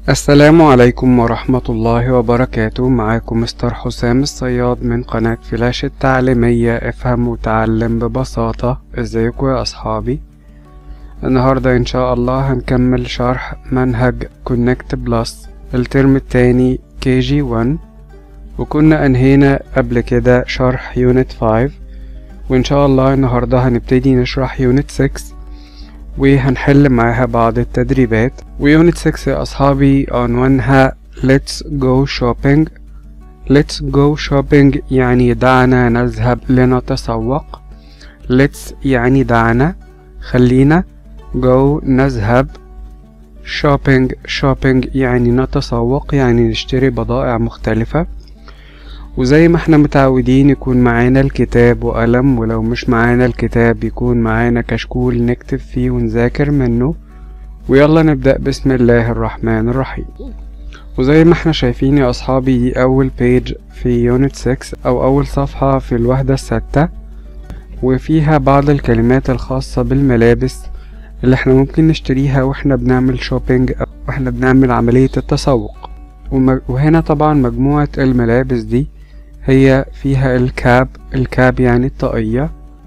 السلام عليكم ورحمة الله وبركاته معاكم مستر حسام الصياد من قناة فلاش التعليمية افهم وتعلم ببساطة ازيكم يا اصحابي النهاردة ان شاء الله هنكمل شرح منهج كونكت بلس الترم التاني كي جي 1 وكنا انهينا قبل كده شرح يونت 5 وان شاء الله النهاردة هنبتدي نشرح يونت 6 وهنحل معاها بعض التدريبات ويونت 6 يا أصحابي عنوانها Let's go shopping Let's go shopping يعني دعنا نذهب لنتسوق Let's يعني دعنا خلينا go نذهب shopping shopping يعني نتسوق يعني نشتري بضائع مختلفة وزي ما احنا متعودين يكون معانا الكتاب وقلم ولو مش معانا الكتاب يكون معانا كشكول نكتب فيه ونذاكر منه ويلا نبدأ بسم الله الرحمن الرحيم وزي ما احنا شايفين يا أصحابي دي أول بيج في يونت 6 أو أول صفحة في الوحدة الستة وفيها بعض الكلمات الخاصة بالملابس اللي احنا ممكن نشتريها واحنا بنعمل شوبينج أو واحنا بنعمل عملية التسوق وهنا طبعا مجموعة الملابس دي هي فيها الكاب الكاب يعني الطاقية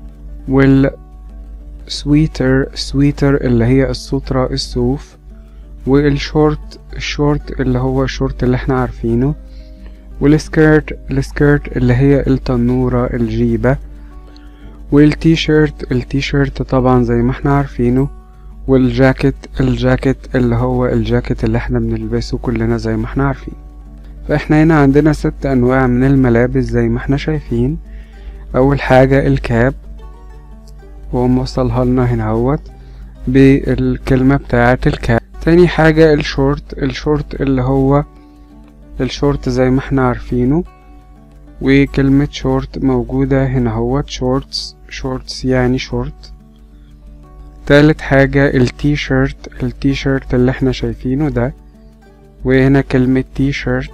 والسويتر سويتر اللي هي السترة الصوف والشورت الشورت اللي هو الشورت اللي احنا عارفينه والسكيرت السكيرت اللي هي التنورة الجيبة والتي شيرت التي شيرت طبعا زي ما احنا عارفينه والجاكيت الجاكيت اللي هو الجاكيت اللي احنا بنلبسه كلنا زي ما احنا عارفين فاحنا هنا عندنا ست انواع من الملابس زي ما احنا شايفين اول حاجة الكاب وهو موصلها لنا هنا اهوت بالكلمة بتاعة الكاب تاني حاجة الشورت الشورت اللي هو الشورت زي ما احنا عارفينه وكلمة شورت موجودة هنا اهوت شورتس شورتس يعني شورت تالت حاجة التي شيرت التي شيرت اللي احنا شايفينه ده وهنا كلمة تي شيرت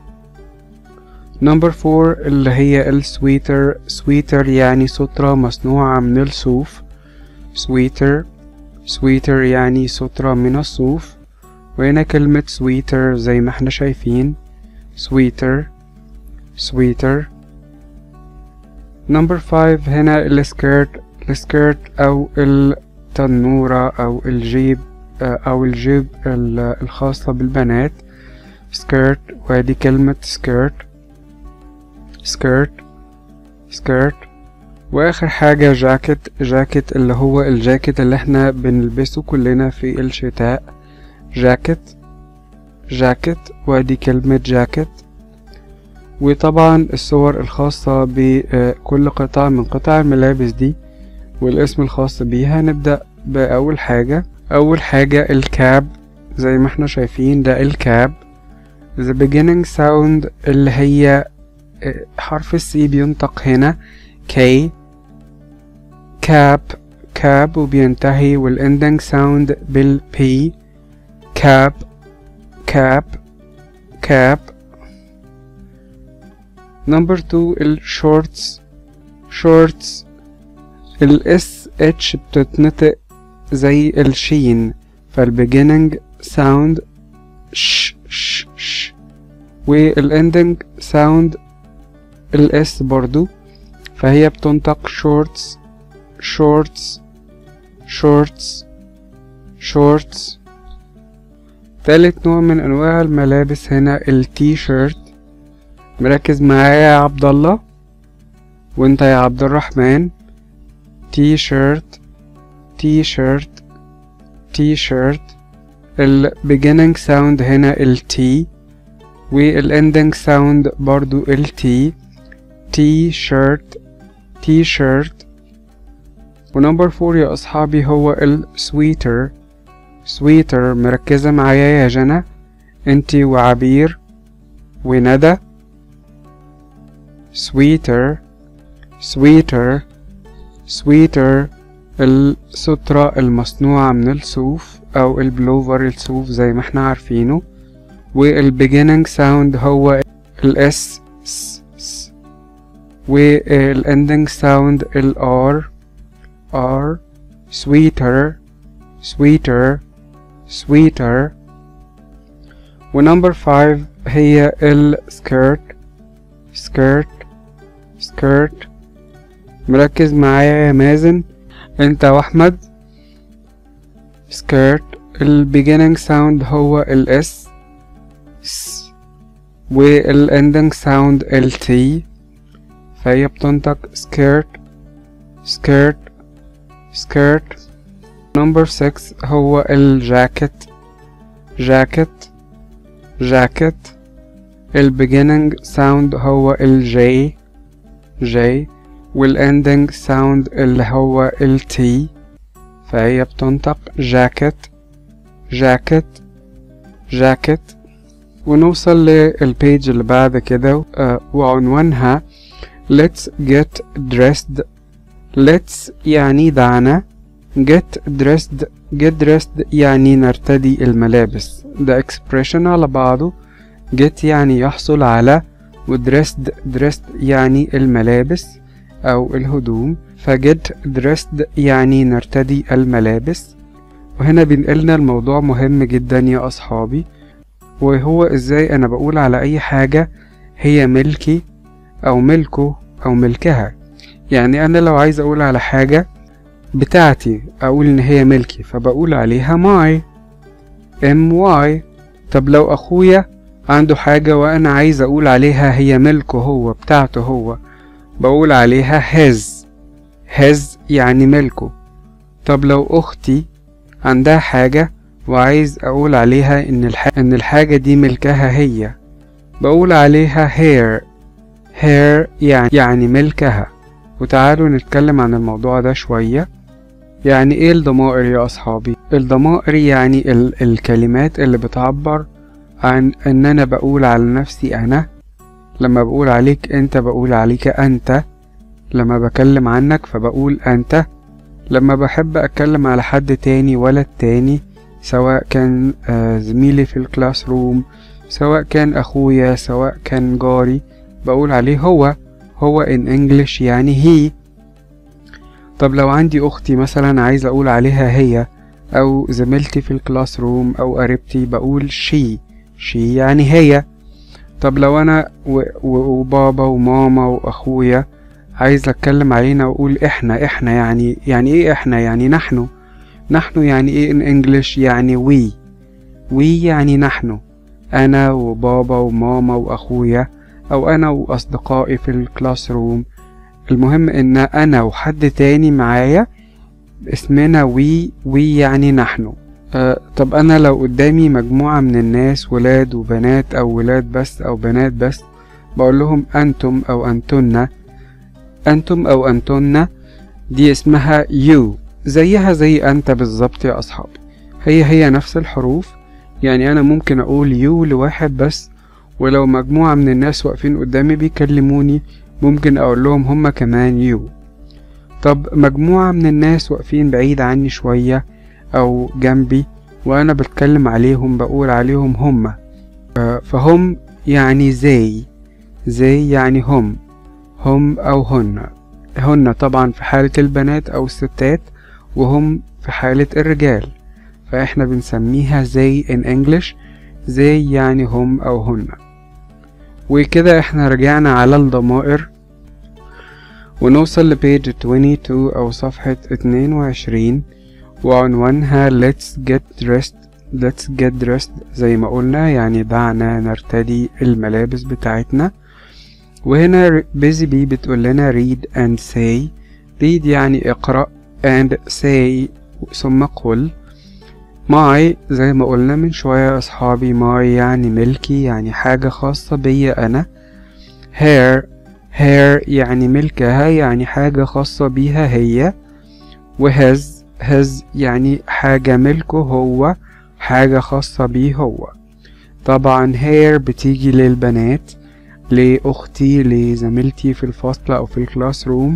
نمبر فور اللي هي السويتر سويتر يعني سترة مصنوعة من الصوف سويتر سويتر يعني سترة من الصوف وهنا كلمة سويتر زي ما احنا شايفين سويتر سويتر نمبر فايف هنا السكيرت السكيرت او التنورة او الجيب او الجيب الخاصة بالبنات سكيرت وادي كلمة سكيرت سكيرت سكيرت واخر حاجة جاكيت جاكيت اللي هو الجاكيت اللي احنا بنلبسه كلنا في الشتاء جاكيت جاكيت وادي كلمة جاكيت وطبعا الصور الخاصة بكل قطعة من قطع الملابس دي والاسم الخاص بيها نبدأ بأول حاجة أول حاجة الكاب زي ما احنا شايفين ده الكاب the beginning sound اللي هي حرف السي بينطق هنا K كاب كاب وبينتهي والاندنج ساوند بالبي كاب كاب كاب نمبر تو الشورتس شورتس الاس اتش بتتنطق زي الشين فالبيجيننج ساوند ش ش ش والاندنج ساوند الاس برضو فهي بتنطق شورتس شورتس شورتس شورتس تالت نوع من انواع الملابس هنا التي شيرت مركز معايا يا عبد الله وانت يا عبد الرحمن تي شيرت تي شيرت تي شيرت ال beginning sound هنا ال T وال ending sound برضو ال T تي شيرت تي شيرت ونمبر فور يا أصحابي هو السويتر سويتر مركزة معايا يا جنى انتي وعبير وندى سويتر سويتر سويتر السترة المصنوعة من الصوف أو البلوفر الصوف زي ما احنا عارفينه والبيجيننج ساوند هو الاس والاندنج ساوند الار ار sweeter sweeter sweeter ونمبر فايف هي السكيرت سكيرت سكيرت مركز معايا يا مازن انت واحمد سكيرت ال beginning sound هو ال S س وال ending sound ال T فهي بتنطق skirt skirt skirt number 6 هو الجاكيت جاكيت جاكيت ال beginning sound هو ال J J وال ending sound اللي هو ال T فهي بتنطق جاكيت جاكيت جاكيت ونوصل للبيج اللي بعد كده آه، وعنوانها let's get dressed let's يعني دعنا get dressed get dressed يعني نرتدي الملابس ده expression على بعضه get يعني يحصل على و dressed dressed يعني الملابس أو الهدوم فجت dressed يعني نرتدي الملابس وهنا بينقلنا الموضوع مهم جدا يا أصحابي وهو إزاي أنا بقول على أي حاجة هي ملكي أو ملكه أو ملكها يعني أنا لو عايز أقول على حاجة بتاعتي أقول إن هي ملكي فبقول عليها ماي ام واي طب لو أخويا عنده حاجة وأنا عايز أقول عليها هي ملكه هو بتاعته هو بقول عليها his his يعني ملكه طب لو أختي عندها حاجة وعايز أقول عليها إن, الح... إن الحاجة دي ملكها هي بقول عليها hair hair يعني, يعني ملكها وتعالوا نتكلم عن الموضوع ده شوية يعني ايه الضمائر يا أصحابي الضمائر يعني ال... الكلمات اللي بتعبر عن ان انا بقول على نفسي انا لما بقول عليك انت بقول عليك انت لما بكلم عنك فبقول انت لما بحب اتكلم على حد تاني ولد تاني سواء كان آه، زميلي في الكلاس روم سواء كان اخويا سواء كان جاري بقول عليه هو هو in English يعني هي طب لو عندي اختي مثلا عايز اقول عليها هي او زميلتي في الكلاس روم او قريبتي بقول she she يعني هي طب لو انا و... و... وبابا وماما واخويا عايز اتكلم علينا واقول احنا احنا يعني يعني ايه احنا يعني نحن نحن يعني ايه in English يعني we we يعني نحن انا وبابا وماما واخويا او انا واصدقائي في الكلاس روم المهم ان انا وحد تاني معايا اسمنا وي وي يعني نحن أه طب انا لو قدامي مجموعة من الناس ولاد وبنات او ولاد بس او بنات بس بقول لهم انتم او انتن انتم او انتن دي اسمها يو زيها زي انت بالظبط يا اصحابي هي هي نفس الحروف يعني انا ممكن اقول يو لواحد بس ولو مجموعة من الناس واقفين قدامي بيكلموني ممكن اقول لهم هما كمان يو طب مجموعة من الناس واقفين بعيد عني شوية او جنبي وانا بتكلم عليهم بقول عليهم هما فهم يعني زي زي يعني هم هم او هن هن طبعا في حالة البنات او الستات وهم في حالة الرجال فاحنا بنسميها زي in English زي يعني هم او هن وكده احنا رجعنا على الضمائر ونوصل لبيج 22 او صفحة 22 وعنوانها let's get dressed let's get dressed زي ما قلنا يعني دعنا نرتدي الملابس بتاعتنا وهنا busy bee بتقول لنا read and say read يعني اقرأ and say ثم قل ماي زي ما قلنا من شوية يا أصحابي ماي يعني ملكي يعني حاجة خاصة بيا أنا hair hair يعني ملكها يعني حاجة خاصة بيها هي وهز هز يعني حاجة ملكه هو حاجة خاصة بيه هو طبعا hair بتيجي للبنات لأختي لزميلتي في الفصل أو في الكلاس روم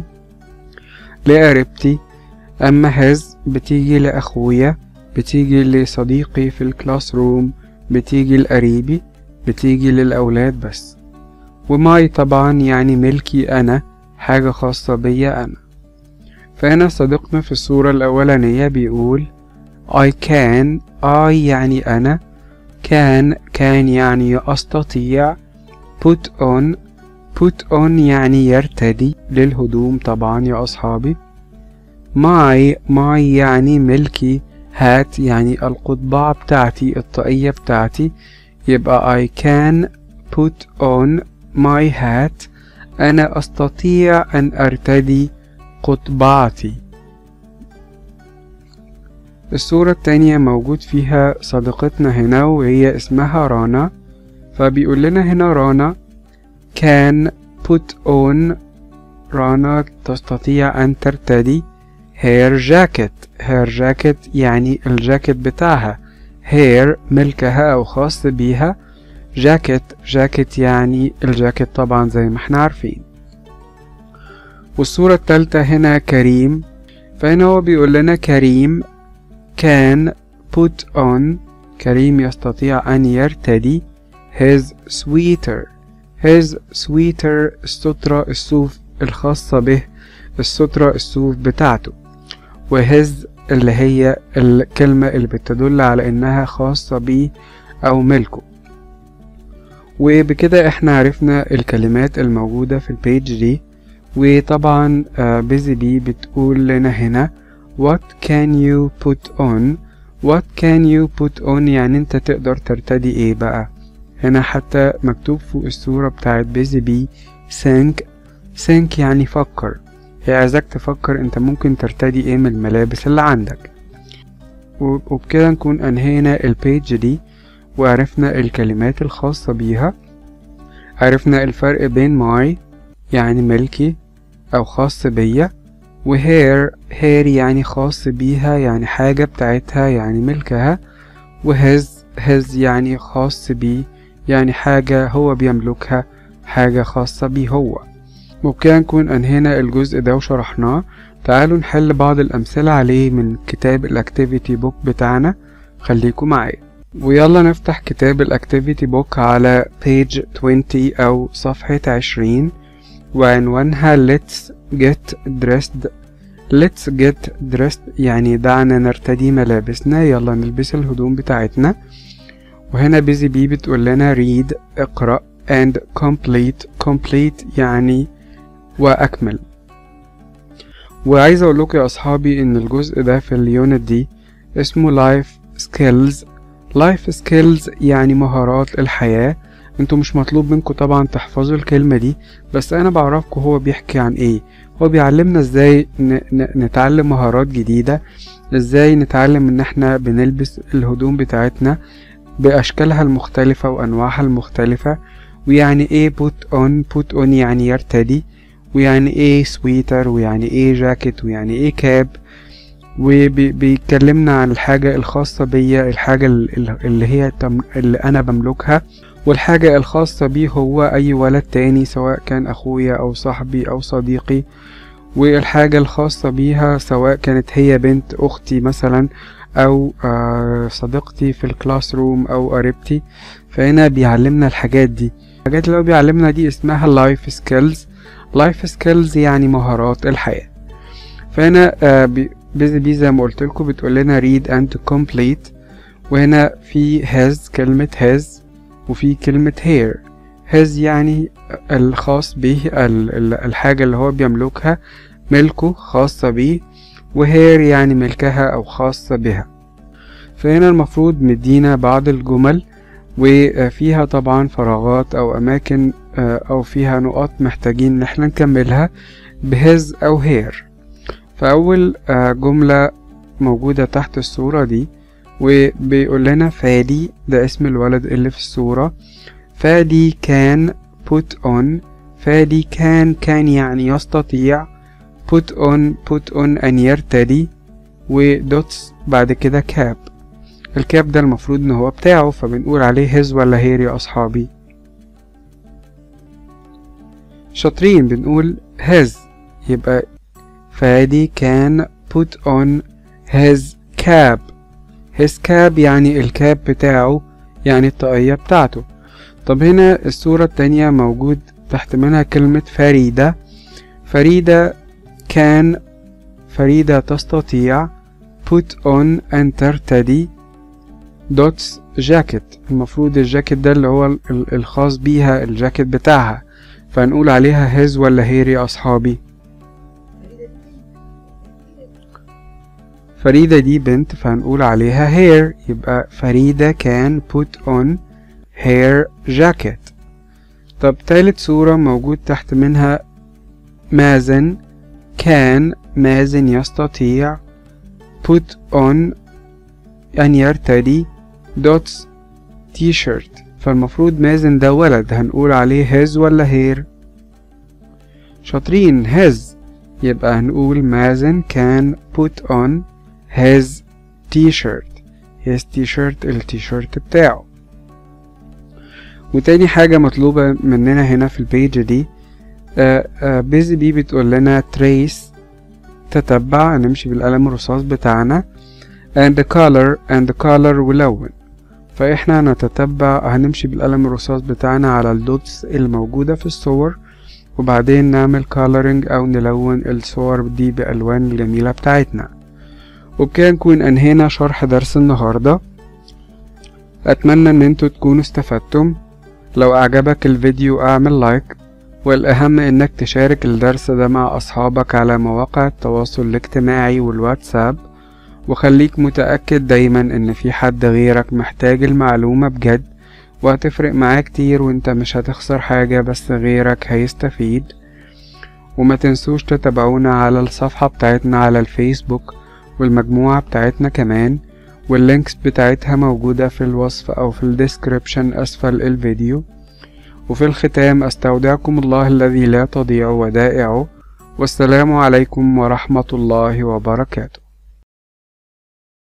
لقريبتي أما هز بتيجي لأخويا بتيجي لصديقي في الكلاس روم بتيجي لقريبي بتيجي للأولاد بس وماي طبعا يعني ملكي أنا حاجة خاصة بيا أنا فهنا صديقنا في الصورة الأولانية بيقول I can I يعني أنا كان كان يعني أستطيع put on put on يعني يرتدي للهدوم طبعا يا أصحابي my my يعني ملكي هات يعني القضبعة بتاعتي الطاقية بتاعتي يبقى I can put on my hat أنا أستطيع أن أرتدي قضبعتي الصورة التانية موجود فيها صديقتنا هنا وهي اسمها رانا فبيقول لنا هنا رانا can put on رانا تستطيع أن ترتدي hair jacket hair jacket يعني الجاكيت بتاعها hair ملكها أو خاص بيها جاكيت جاكيت يعني الجاكيت طبعا زي ما احنا عارفين والصورة التالتة هنا كريم فهنا هو بيقول لنا كريم can put on كريم يستطيع أن يرتدي his sweater his sweater السترة الصوف الخاصة به السترة الصوف بتاعته وهز اللي هي الكلمة اللي بتدل على إنها خاصة بيه أو ملكه وبكده احنا عرفنا الكلمات الموجودة في البيج دي وطبعا بيزي بي بتقول لنا هنا what can you put on what can you put on يعني انت تقدر ترتدي ايه بقى هنا حتى مكتوب فوق الصورة بتاعت بيزي بي think think يعني فكر هي عايزك تفكر انت ممكن ترتدي ايه من الملابس اللي عندك وبكده نكون انهينا البيج دي وعرفنا الكلمات الخاصة بيها عرفنا الفرق بين ماي يعني ملكي أو خاص بيا وهير هير يعني خاص بيها يعني حاجة بتاعتها يعني ملكها وهز هز يعني خاص بيه يعني حاجة هو بيملكها حاجة خاصة بيه هو وبكده نكون أنهينا الجزء ده وشرحناه تعالوا نحل بعض الأمثلة عليه من كتاب الأكتيفيتي بوك بتاعنا خليكم معايا ويلا نفتح كتاب الأكتيفيتي بوك على page 20 أو صفحة 20 وعنوانها Let's get dressed Let's get dressed يعني دعنا نرتدي ملابسنا يلا نلبس الهدوم بتاعتنا وهنا بيزي بي بتقول لنا read اقرأ and complete complete يعني وأكمل وعايز أقول لكم يا أصحابي إن الجزء ده في اليونت دي اسمه life skills life skills يعني مهارات الحياة انتوا مش مطلوب منكم طبعا تحفظوا الكلمة دي بس انا بعرفكم هو بيحكي عن ايه هو بيعلمنا ازاي نتعلم مهارات جديدة ازاي نتعلم ان احنا بنلبس الهدوم بتاعتنا باشكالها المختلفة وانواعها المختلفة ويعني ايه put on put on يعني يرتدي ويعني ايه سويتر ويعني ايه جاكيت ويعني ايه كاب وبيكلمنا عن الحاجة الخاصة بيا الحاجة اللي هي اللي أنا بملكها والحاجة الخاصة بيه هو أي ولد تاني سواء كان أخويا أو صاحبي أو صديقي والحاجة الخاصة بيها سواء كانت هي بنت أختي مثلا أو صديقتي في الكلاس روم أو قريبتي فهنا بيعلمنا الحاجات دي الحاجات اللي هو بيعلمنا دي اسمها لايف سكيلز لايف سكيلز يعني مهارات الحياة فهنا بيزي بي زي ما قلت لكم بتقول لنا read and complete وهنا في has كلمة has وفي كلمة hair has يعني الخاص به الحاجة اللي هو بيملكها ملكه خاصة بيه وهير يعني ملكها أو خاصة بها فهنا المفروض مدينا بعض الجمل وفيها طبعا فراغات أو أماكن أو فيها نقاط محتاجين إن احنا نكملها بهز أو هير فأول جملة موجودة تحت الصورة دي وبيقول لنا فادي ده اسم الولد اللي في الصورة فادي كان put on فادي كان كان يعني يستطيع put on put on أن يرتدي ودوتس بعد كده كاب الكاب ده المفروض ان هو بتاعه فبنقول عليه هز ولا هير يا اصحابي شاطرين بنقول هز يبقى فادي كان put on his cap his cap يعني الكاب بتاعه يعني الطاقية بتاعته طب هنا الصورة التانية موجود تحت منها كلمة فريدة فريدة كان فريدة تستطيع put on أن ترتدي دوتس جاكيت المفروض الجاكيت ده اللي هو ال- ال- الخاص بيها الجاكيت بتاعها فنقول عليها هز ولا هير يا أصحابي فريدة دي بنت فهنقول عليها hair يبقى فريدة كان put on hair jacket طب تالت صورة موجود تحت منها مازن كان مازن يستطيع put on أن يرتدي دوتس تي شيرت فالمفروض مازن ده ولد هنقول عليه هز ولا هير شاطرين هز يبقى هنقول مازن كان put on his t-shirt his t-shirt التيشيرت بتاعه وتاني حاجة مطلوبة مننا هنا في البيج دي بيزي بي بتقول لنا trace تتبع نمشي بالقلم الرصاص بتاعنا and color and color ولون فاحنا هنتتبع هنمشي بالقلم الرصاص بتاعنا على الدوتس الموجودة في الصور وبعدين نعمل coloring او نلون الصور دي بألوان الجميلة بتاعتنا وبكده نكون انهينا شرح درس النهاردة اتمنى ان انتوا تكونوا استفدتم لو اعجبك الفيديو اعمل لايك والاهم انك تشارك الدرس ده مع اصحابك على مواقع التواصل الاجتماعي والواتساب وخليك متأكد دايما ان في حد غيرك محتاج المعلومة بجد وهتفرق معاه كتير وانت مش هتخسر حاجة بس غيرك هيستفيد وما تنسوش تتابعونا على الصفحة بتاعتنا على الفيسبوك والمجموعة بتاعتنا كمان واللينكس بتاعتها موجودة في الوصف أو في الديسكريبشن أسفل الفيديو وفي الختام أستودعكم الله الذي لا تضيع ودائعه والسلام عليكم ورحمة الله وبركاته